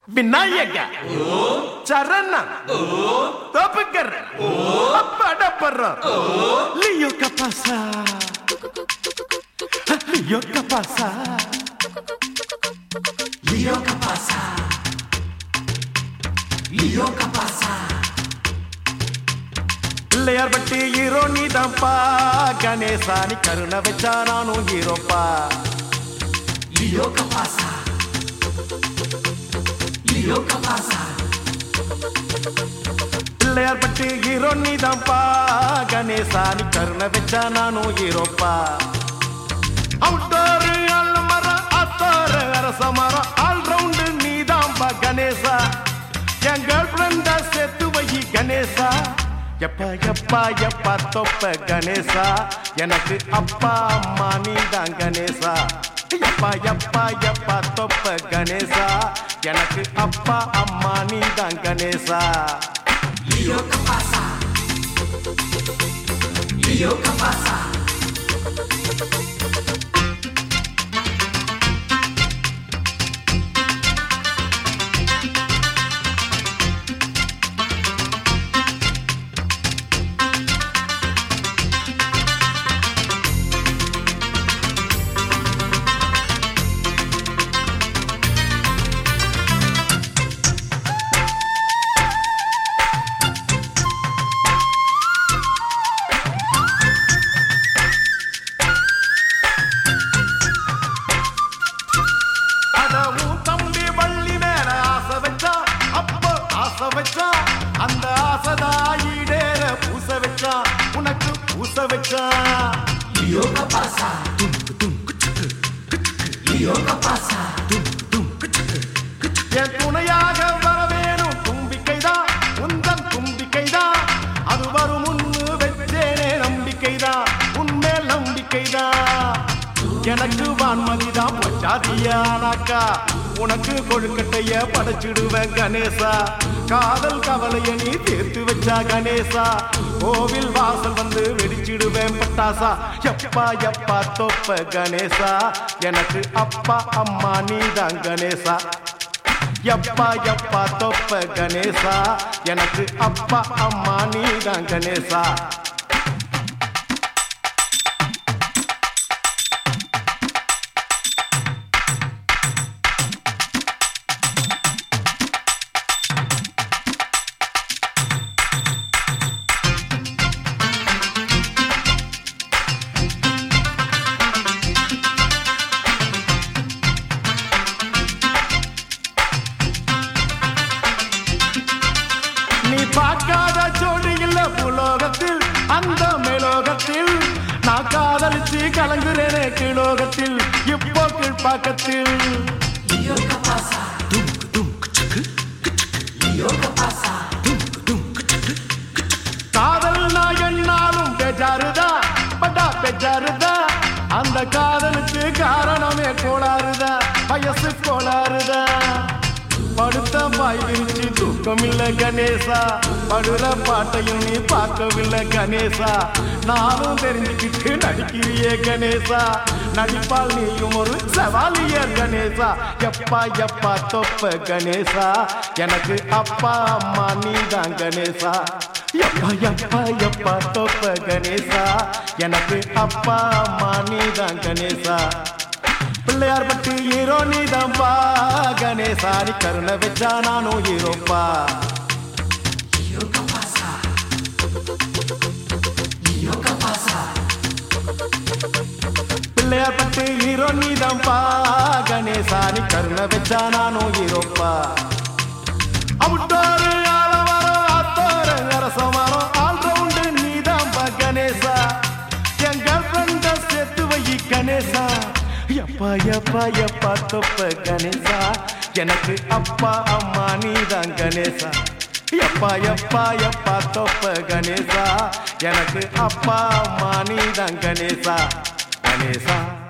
விநாயக சரண தோப்புக்கர் படப்படுற Leo Capasa Leo Capasa Leo Capasa. Leo Capasa. Pillaiyar பட்டி ஹீரோ நீதான்ப்பா கணேசா நீ கருணை வச்சா நானும் ஹீரோப்பா Leo Capasa. Leo Capasa. Pillaiyar பட்டி ஹீரோ நீதான்ப்பா கணேசா நீ கருணை வச்சா நானும் ஹீரோப்பா அவுட்டோரு அல்மர அத்தோரு அரச மரம் ஆல் ரவுண்டு நீதான்பா கணேசா என் கேர்ள் ஃப்ரெண்ட சேர்த்து வை கணேசா எப்பா எப்பா எப்பா தொப்ப கணேசா எனக்கு அப்பா அம்மா நீதான் கணேசா எப்பா எப்பா எப்பா தொப்ப கணேசா எனக்கு அப்பா அம்மா நீதான் Ganesha Leo Capasa. Leo Capasa. அடவும் தம்பி வள்ளி மேல ஆசை வச்சா அப்போ ஆசை வச்சா அந்த ஆசைதாயிடேற பூச வச்சா உனக்கு பூச வச்சா Leo Capasa. Leo Capasa. என் துணையாக வர வேணும் தும்பிக்கைதான் உந்தன் தும்பிக்கைதான் அது வரும் முன்னு வச்சேனே நம்பிக்கைதான் உன்மேல் நம்பிக்கைதான் எனக்கு வான்மதிதான் பச்சாதியானாக்கா உனக்கு கொழுக்கட்டைய படைச்சிடுவேன் கணேசா காதல் கவலைய நீ தீர்த்து வச்சா கணேசா கோவில் வாசல் வந்து வெடிச்சிடுவேன் பட்டாசா எப்பா எப்பா தொப்ப கணேசா எனக்கு அப்பா அம்மா நீதான் கணேசா எப்பா எப்பா தொப்ப கணேசா எனக்கு அப்பா அம்மா நீதான் கணேசா நீ பார்க்காத ஜோடி இல்ல புலோகத்தில் அந்த மேலோகத்தில் நான் காதலிச்சு கலங்குறேனே கீழோகத்தில் இப்போ கீழ்ப்பாக்கத்தில் Leo Capasa. Leo Capasa. காதல் நான் என்னாலும் பெஜாருதா பட்டா பெஜாருதா அந்த காதலுக்கு காரணமே கோளாறுதா வயசு கோளாறுதா படுத்த பாய் விரிச்சு தூக்கம் இல்ல கணேசா படுற பாட்டையும் நீ பார்க்கவில்லை கணேசா நானும் தெரிஞ்சுக்கிட்டு நடிக்கிறியே கணேசா நடிப்பால் நீயும் ஒரு சவாலியர் கணேசா எப்பா எப்பா தொப்ப கணேசா எனக்கு அப்பா அம்மா நீதான் கணேசா எப்பா எப்பா எப்பா தொப்ப கணேசா எனக்கு அப்பா அம்மா நீதான் கணேசா பிள்ளையார் பட்டு ஹீரோ நீதான்பா கணேசா நீ கருணை வச்சா நானும் ஹீரோப்பா Leo Capasa. Leo Capasa. Pillaiyar பட்டு ஹீரோ நீதான்பா கணேசா நீ கருணை வச்சா நானும் ஹீரோப்பா அவுட்டோரு ஆலமரம் அத்தோரு அரசமரம் ஆல் ரவுண்டு நீதான்பா கணேசா என் கேர்ள் ஃப்ரெண்ட சேர்த்து வை கணேசா எப்பா எப்பா எப்பா தொப்ப கணேசா எனக்கு அப்பா அம்மா நீதான் கணேசா எப்பா எப்பா எப்பா தொப்ப கணேசா எனக்கு அப்பா அம்மா நீதான் கணேசா கணேசா